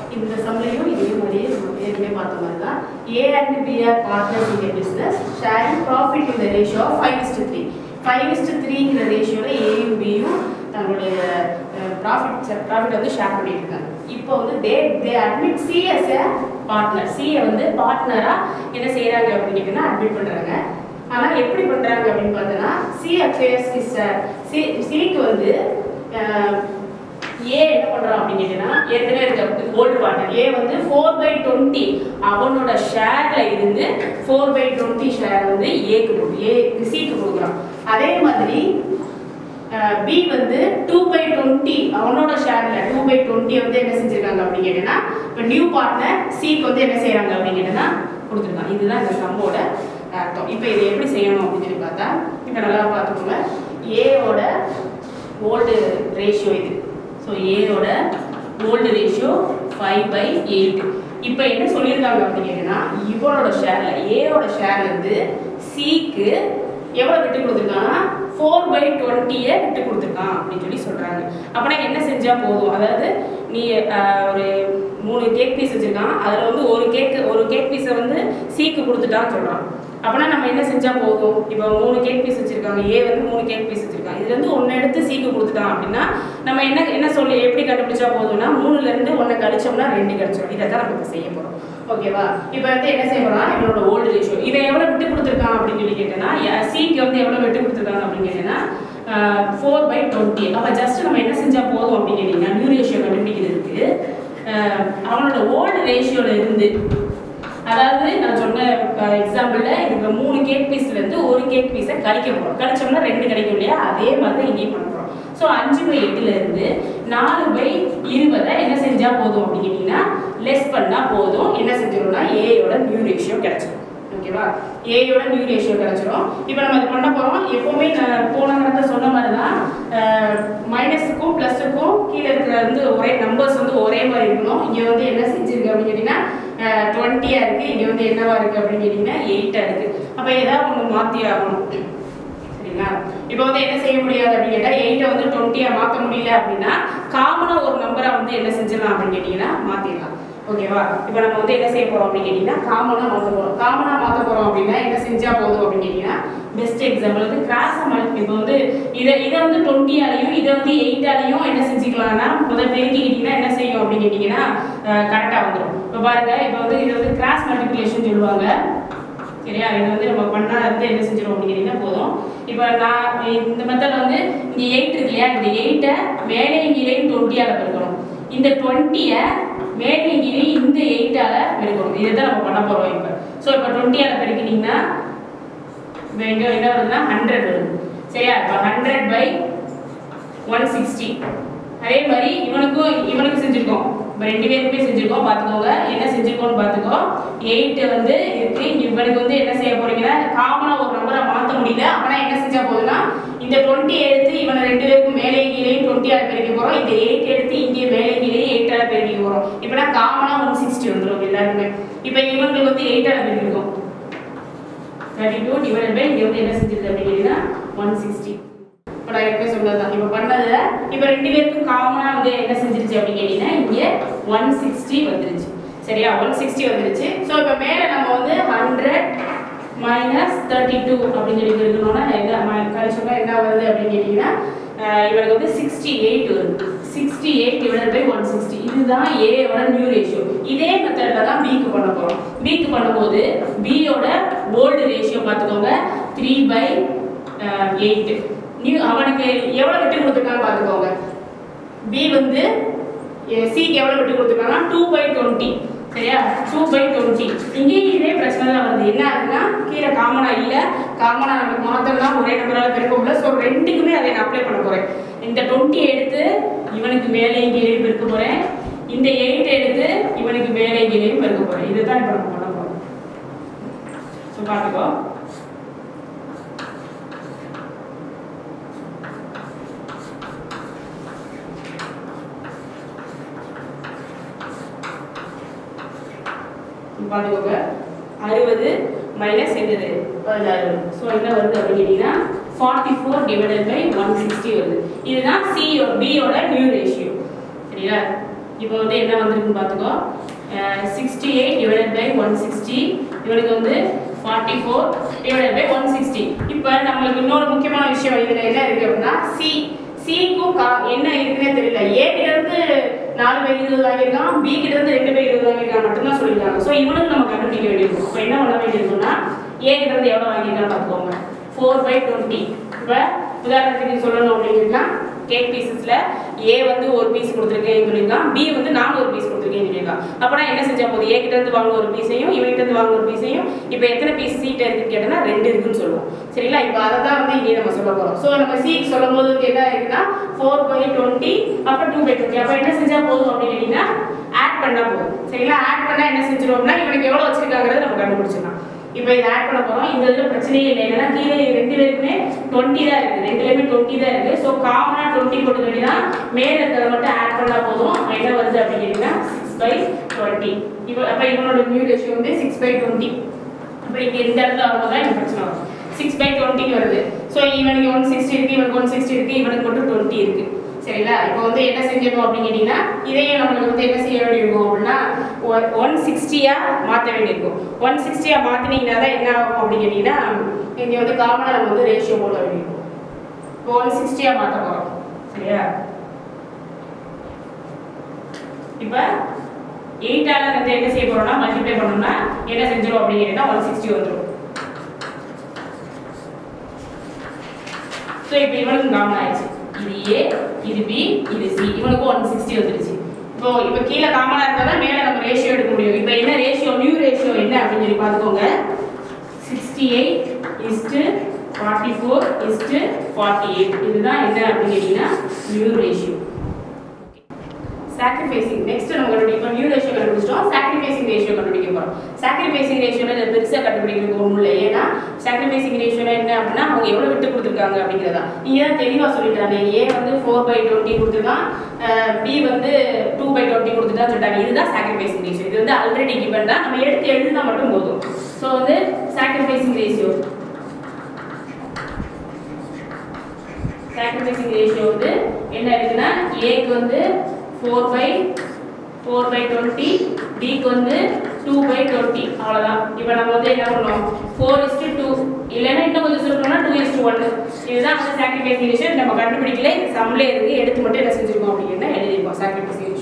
இந்த சம்லையும் இதே மாதிரியே நம்ம ஏற்கனவே பார்த்த மாதிரி தான் A and B are partners in business sharing profit இந்த ratio of five is to three five is to த்ரீங்கிற ரேஷியோவில் ஏயும் பியும் தங்களுடைய ப்ராஃபிட் ப்ராஃபிட் வந்து ஷேர் பண்ணிட்டு இருக்காங்க இப்போ வந்து they they admit C S a partner சியை வந்து பார்ட்னராக என்ன செய்கிறாங்க அப்படின்னு கேட்டிங்கன்னா அட்மிட் பண்ணுறாங்க ஆனால் எப்படி பண்ணுறாங்க அப்படின்னு பார்த்தோன்னா சி அஃபேர்ஸ் இஸ் சி சிக்கு வந்து அஹ், ஏ என்ன பண்றான் அப்படின்னு கேட்டீங்கன்னா ஏற்கனவே இருக்க கோல்டு பார்ட்னர் ஏ வந்து ஃபோர் பை டுவெண்ட்டி அவனோட ஷேர்ல இருந்து ஃபோர் பை டுவெண்ட்டி ஷேர் வந்து ஏக்கு கொடு ஏ சிக்கு கொடுக்குறான் அதே மாதிரி பி வந்து டூ பை டுவெண்ட்டி அவனோட ஷேர்ல டூ பை டுவெண்ட்டி வந்து என்ன செஞ்சிருக்காங்க அப்படின்னு கேட்டீங்கன்னா இப்போ நியூ பார்ட்னர் சிக்கு வந்து என்ன செய்றாங்க அப்படின்னு கேட்டீங்கன்னா கொடுத்துருக்காங்க இதுதான் இந்த சம்மோட அர்த்தம் இப்போ இதை எப்படி செய்யணும் அப்படின்னு சொல்லி பார்த்தா இப்போ நல்லா பார்த்துக்கோங்க ஏவோட ஓல்டு ரேஷியோ இது ஸோ ஏயோட old ratio five by eight இப்போ என்ன சொல்லியிருக்காங்க அப்படின்னு கேட்டீங்கன்னா இவனோட ஷேரில் ஏயோட ஷேர்லேருந்து சிக்கு எவ்வளோ விட்டு கொடுத்துருக்காங்கன்னா ஃபோர் பை டுவெண்ட்டியை விட்டு கொடுத்துருக்கான் அப்படின்னு சொல்லி சொல்கிறாங்க அப்போனா என்ன செஞ்சால் போதும் அதாவது நீ ஆஹ், ஒரு மூணு கேக் பீஸ் வச்சுருக்கான் அதில் வந்து ஒரு கேக் ஒரு கேக் பீஸை வந்து சிக்கு கொடுத்துட்டான்னு சொல்கிறான் அப்போனா நம்ம என்ன செஞ்சால் போதும் இப்போ மூணு கேக் பீஸ் வச்சுருக்காங்க ஏ வந்து மூணு கேக் பீஸ் வச்சுருக்காங்க இதுல இருந்து ஒன்று எடுத்து சீக்கு கொடுத்துட்டான் அப்படின்னா நம்ம என்ன என்ன சொல்லி எப்படி கண்டுபிடிச்சா போதும்னா மூணுலேருந்து ஒன்றை கழிச்சோம்னா ரெண்டு கிடைச்சிடும் இதை தான் நம்ம இப்போ செய்ய போகிறோம் ஓகேவா இப்போ வந்து என்ன செய்ய போறோம்னா இவனோட ஓல்டு ரேஷியோ இவன் எவ்வளோ விட்டு கொடுத்துருக்கான் அப்படின்னு சொல்லி கேட்டேன்னா சிக்கு வந்து எவ்வளோ விட்டு கொடுத்துருக்காங்க அப்படின்னு கேட்டேன்னா ஃபோர் பை டுவெண்ட்டி அப்போ ஜஸ்ட் நம்ம என்ன செஞ்சால் போதும் அப்படின்னு கேட்டிங்கன்னா நியூ ரேஷியோ கண்டுபிடிக்கிறதுக்கு அஹ், அவனோட ஓல்டு ரேஷியோல இருந்து அதாவது நான் சொன்ன எக்ஸாம்பிளில் இருக்கிற மூணு கேக் பீஸ்லேருந்து ஒரு கேக் பீஸை கழிக்க போகிறோம் கழிச்சோம்னா ரெண்டு கிடைக்கும் இல்லையா அதே மாதிரி தான் இங்கேயும் பண்ண போகிறோம் ஸோ அஞ்சு பை எட்டுலேருந்து நாலு பை இருபதை என்ன செஞ்சால் போதும் அப்படின்னு கேட்டிங்கன்னா லெஸ் பண்ணால் போதும் என்ன செஞ்சிடும்னா ஏயோட நியூ ரேஷியோ கிடச்சிடும் ஓகேவா ஏயோட நியூ ரேஷியோ கிடச்சிரும் இப்போ நம்ம அது பண்ண போகிறோம் எப்போவுமே நான் போன நேரத்தை சொன்ன மாதிரி தான் மைனஸுக்கும் ப்ளஸுக்கும் கீழே இருக்கிற வந்து ஒரே நம்பர்ஸ் வந்து ஒரே மாதிரி இருக்கணும் இங்கே வந்து என்ன செஞ்சிருக்கு அப்படின்னு கேட்டிங்கன்னா டுவெண்ட்டியாக இருக்குது இங்கே வந்து என்னவா இருக்குது அப்படின்னு கேட்டிங்கன்னா எயிட்டாக இருக்குது அப்போ ஏதாவது ஒன்று மாற்றி ஆகணும் சரிங்களா இப்போ வந்து என்ன செய்ய முடியாது அப்படின்னு கேட்டால் எயிட்டை வந்து டுவெண்ட்டியாக மாற்ற முடியல அப்படின்னா காமனாக ஒரு நம்பரை வந்து என்ன செஞ்சிடலாம் அப்படின்னு கேட்டிங்கன்னா மாற்றிடலாம் ஓகேவா இப்போ நம்ம வந்து என்ன செய்ய போகிறோம் அப்படின்னு கேட்டிங்கன்னா காமனாக மாற்ற போகிறோம் காமனாக மாற்ற போகிறோம் அப்படின்னா என்ன செஞ்சால் போதும் அப்படின்னு கேட்டிங்கன்னா பெஸ்ட் எக்ஸாம்பிள் வந்து கிராஸ் அமல் இப்போ வந்து இதை இதை வந்து டுவெண்ட்டியாலையும் இதை வந்து எயிட்டாலையும் என்ன செஞ்சுக்கலாம்னா முதல் பெருக்கிக்கிட்டிங்கன்னா என்ன செய்யும் அப்படின்னு கேட்டிங்கன்னா கரெக்டாக வந்துடும் இப்போ பாருங்க இப்போ வந்து இது வந்து கிராஸ் மல்டிப்ளிகேஷன் சொல்லுவாங்க சரியா இது வந்து நம்ம பண்ணா வந்து என்ன செஞ்சிடும் அப்படிங்கிறீங்கன்னா போதும் இப்போ நான் இந்த மெத்தட் வந்து இங்கே எயிட் இருக்கு இல்லையா இந்த எயிட்டை மேலே கீழேயும் டுவெண்ட்டியால் பெருக்கணும் இந்த டுவெண்ட்டியை மேலே கீழேயும் இந்த எயிட்டால் பெருக்கணும் இதை தான் நம்ம பண்ண போகிறோம் இப்போ ஸோ இப்போ டுவெண்ட்டியால் பெருக்கினீங்கன்னா இப்போ எங்கே என்ன வருதுன்னா ஹண்ட்ரட் வருது சரியா இப்போ ஹண்ட்ரட் பை ஒன் சிக்ஸ்டி அதே மாதிரி இவனுக்கும் இவனுக்கு செஞ்சுருக்கோம் இப்போ ரெண்டு பேருக்குமே செஞ்சுருக்கோம் பார்த்துக்கோங்க என்ன செஞ்சுருக்கோம்னு பார்த்துக்கோ எயிட்டு வந்து இருக்கு இவனுக்கு வந்து என்ன செய்ய போறீங்கன்னா காமனாக ஒரு நம்பரை மாற்ற முடியல அப்போனா என்ன செஞ்சா போதுன்னா இந்த டுவெண்ட்டி எடுத்து இவனை ரெண்டு பேருக்கும் மேலே கீழேயும் டுவெண்ட்டியால் பெருக்க போகிறோம் இந்த எயிட் எடுத்து இங்கே மேலே கீழேயும் எயிட்டால் பெருக்க போகிறோம் இப்போனா காமனாக ஒன் சிக்ஸ்டி வந்துடும் எல்லாருக்குமே இப்போ இவங்களுக்கு வந்து எயிட்டால் பெருக்கிருக்கோம் தேர்ட்டி டூ டிவைட் பை இங்கே வந்து என்ன செஞ்சிருக்கு அப்படின்னு கேட்டீங்கன்னா ஒன் சிக்ஸ்டி இப்போ நான் ஏற்கனவே சொன்னதுதான் இப்போ பண்ணதில் இப்போ ரெண்டு பேருக்கும் காமனாக வந்து என்ன செஞ்சிருச்சு அப்படின்னு கேட்டிங்கன்னா இங்கே ஒன் சிக்ஸ்டி வந்துருச்சு சரியா ஒன் சிக்ஸ்டி வந்துருச்சு ஸோ இப்போ மேலே நம்ம வந்து ஹண்ட்ரட் மைனஸ் தேர்ட்டி டூ அப்படின்னு சொல்லி இருக்கணும்னா என்ன கழிச்சோம்னா என்ன வருது அப்படின்னு கேட்டிங்கன்னா அஹ் இவனுக்கு வந்து சிக்ஸ்டி எயிட் வருது sixty eight divide by one sixty இதுதான் ஏயோட நியூ ரேஷியோ இதே மெத்தடில் தான் பிக்கு பண்ண போகிறோம் பிக்கு பண்ணும்போது பியோட ஓல்டு ரேஷியோ பார்த்துக்கோங்க த்ரீ பை எயிட் நியூ அவனுக்கு எவ்வளோ விட்டு கொடுத்துருக்கான்னு பார்த்துக்கோங்க பி வந்து சிக்கு எவ்வளோ விட்டு கொடுத்துருக்காங்கன்னா டூ பை டுவெண்ட்டி சரியா டூ பை டுவெண்ட்டி இங்கேயும் இதே பிரச்சனை தான் வருது என்ன ஆகுதுன்னா கீழே காமனாக இல்லை காமனாக நமக்கு மாத்திரம் தான் ஒரே நம்பரால் பெருக்க முடியல ஸோ ரெண்டுக்குமே அதை நான் அப்ளை பண்ண போகிறேன் இந்த டுவெண்ட்டி எடுத்து இவனுக்கு மேலே கீழேயும் பெருக்க போகிறேன் இந்த எயிட் எடுத்து இவனுக்கு மேலே கீழேயும் பெருக்க போகிறேன் இதுதான் இப்போ நம்ம பண்ண போகிறோம் ஸோ பார்த்துக்கோ பார்த்துக்கோங்க அறுபது மைனஸ் என்னது பதினாறு ஸோ என்ன வருது அப்படின்னு கேட்டிங்கன்னா forty four divided by one sixty வருது இதுதான் சிஓ பியோட நியூ ரேஷியோ சரியா இப்போ வந்து என்ன வந்திருக்குன்னு பார்த்துக்கோ sixty eight divided by one sixty இவனுக்கு வந்து forty four divided by one sixty இப்போ நம்மளுக்கு இன்னொரு முக்கியமான விஷயம் இதில் என்ன இருக்குது அப்படின்னா சி சிக்கும் கா என்ன இருக்குன்னே தெரியல ஏ கிட்ட இருந்து நாலு பை இருபது வாங்கியிருக்கான் பி கிட்ட இருந்து ரெண்டு பை இருபது வாங்கியிருக்கான் மட்டும்தான் சொல்லியிருக்காங்க ஸோ இவனுக்கு நம்ம கண்டுபிடிக்க வேண்டியிருக்கும் இப்போ என்ன பண்ண வேண்டியிருக்கும்னா ஏ கிட்ட இருந்து எவ்வளோ வாங்கியிருக்கான்னு பார்த்துக்கோங்க ஃபோர் பை டுவெண்ட்டி இப்போ உதாரணத்துக்கு சொல்லணும் அப்படின்னா கேக் பீசஸில் ஏ வந்து ஒரு பீஸ் கொடுத்துருக்கேன் சொல்லியிருக்கான் பி வந்து நான் ஒரு பீஸ் கொடுத்துருக்கேன் சொல்லியிருக்கான் அப்போ நான் என்ன செஞ்சா போதும் ஏ கிட்ட இருந்து வாங்க ஒரு பீஸையும் இவன்கிட்ட இருந்து வாங்க ஒரு பீஸையும் இப்போ எத்தனை பீஸ் சீட் இருக்குன்னு கேட்டோம்னா ரெண்டு இருக்குன்னு சொல்லுவோம் சரிங்களா இப்போ அதை தான் வந்து இங்கே நம்ம சொல்ல போகிறோம் ஸோ நம்ம சீட் சொல்லும் போது வந்து என்ன இருக்குன்னா ஃபோர் பை டுவெண்ட்டி அப்புறம் டூ பை டுவெண்ட்டி அப்போ என்ன செஞ்சா போதும் அப்படின்னு கேட்டிங்கன்னா ஆட் பண்ணா போதும் சரிங்களா ஆட் பண்ணால் என்ன செஞ்சிருவோம்னா இவனுக்கு எவ்வளோ வச்சிருக்காங்கிறத நம்ம கண்டுபிடிச்சிடலாம் இப்போ இதை ஆட் பண்ண போகிறோம் இந்த இதில் பிரச்சனையே இல்லை என்னன்னா கீழே ரெண்டு பேருக்குமே டுவெண்ட்டி தான் இருக்குது ரெண்டுலேயுமே டுவெண்ட்டி தான் இருக்குது ஸோ காமனாக டுவெண்ட்டி போட்டு வேண்டியதா மேலே இருக்கிறத மட்டும் ஆட் பண்ணால் போதும் என்ன வருது அப்படின்னு கேட்டிங்கன்னா சிக்ஸ் பை டுவெண்ட்டி இப்போ அப்போ இவனோட நியூ ரேஷியோ வந்து சிக்ஸ் பை டுவெண்ட்டி அப்போ இங்கே இந்த இடத்துல வரும்போது தான் எனக்கு பிரச்சனை வரும் சிக்ஸ் பை டுவெண்ட்டிக்கு வருது ஸோ இவனுக்கு ஒன் சிக்ஸ்டி இருக்குது இவனுக்கு ஒன் சிக்ஸ்டி இருக்குது இவனுக்கு மட்டும் டுவெண்ட்டி இருக்குது சரிங்களா இப்போ வந்து என்ன செஞ்சிடணும் அப்படின்னு கேட்டிங்கன்னா இதையும் நம்மளுக்கு வந்து என்ன செய்ய வேண்டியிருக்கும் அப்படின்னா ஒன் சிக்ஸ்டியாக மாற்ற வேண்டியிருக்கும் ஒன் சிக்ஸ்டியாக மாற்றினீங்கன்னா தான் என்ன ஆகும் அப்படின்னு கேட்டிங்கன்னா இங்கே வந்து காமனாக நம்ம வந்து ரேஷியோ போட வேண்டியிருக்கும் இப்போ ஒன் சிக்ஸ்டியாக மாற்ற போகிறோம் சரியா இப்போ எயிட்டால் வந்து என்ன செய்ய போகிறோம்னா மல்டிப்ளை பண்ணோம்னா என்ன செஞ்சிடும் அப்படின்னு கேட்டிங்கன்னா ஒன் சிக்ஸ்டி வந்துடும் ஸோ இப்போ இவனுக்கு காமன் ஆயிடுச்சு இது ஏ இது பி இது சி இவனுக்கு ஒன் சிக்ஸ்டி வந்துருச்சு இப்போ இப்போ கீழே காமனாக இருந்தால் தான் மேலே நம்ம ரேஷியோ எடுக்க முடியும் இப்போ என்ன ரேஷியோ நியூ ரேஷியோ என்ன அப்படின்னு சொல்லி பார்த்துக்கோங்க sixty eight is to forty four is to forty eight இதுதான் என்ன அப்படின்னு கேட்டிங்கன்னா நியூ ரேஷியோ சாக்ரிஃபைசிங் நெக்ஸ்ட் நம்ம கண்டுபிடிப்போம் நியூ ரேஷியோ கண்டுபிடிச்சிட்டோம் சாக்ரிஃபைசிங் ரேஷியோ கண்டுபிடிக்க போறோம் சாக்ரிஃபைசிங் ரேஷியோல இது பெருசாக கண்டுபிடிக்கிறதுக்கு ஒன்றும் இல்லை ஏன்னா சாக்ரிஃபைசிங் ரேஷியோல என்ன அப்படின்னா அவங்க எவ்வளோ விட்டு கொடுத்துருக்காங்க அப்படிங்கிறதா இங்கே தான் தெளிவாக சொல்லிட்டாங்க ஏ வந்து ஃபோர் பை டுவெண்ட்டி கொடுத்துருக்கான் பி வந்து டூ பை டுவெண்ட்டி கொடுத்துட்டான்னு சொல்லிட்டாங்க இதுதான் சாக்ரிஃபைசிங் ரேஷியோ இது வந்து ஆல்ரெடி கிவன் தான் நம்ம எடுத்து எழுதினா மட்டும் போதும் ஸோ வந்து சாக்ரிஃபைசிங் ரேஷியோ சாக்ரிஃபைசிங் ரேஷியோ வந்து என்ன இருக்குன்னா ஏக்கு வந்து four by four by twenty டிக்கு வந்து டூ பை டுவெண்ட்டி அவ்வளோதான் இப்போ நம்ம வந்து என்ன பண்ணோம் ஃபோர் இஸ்டு டூ இல்லைன்னா இன்னும் கொஞ்சம் சொல்லணும்னா டூ இஸ்டு ஒன்று இதுதான் வந்து சாக்ரிஃபைசிங் ரேஷியோ நம்ம கண்டுபிடிக்கல இது சம்லே இருக்கு எடுத்து மட்டும் என்ன செஞ்சிருக்கோம் அப்படின்னா எழுதியிருக்கோம் சாக்ரிஃபைசிங்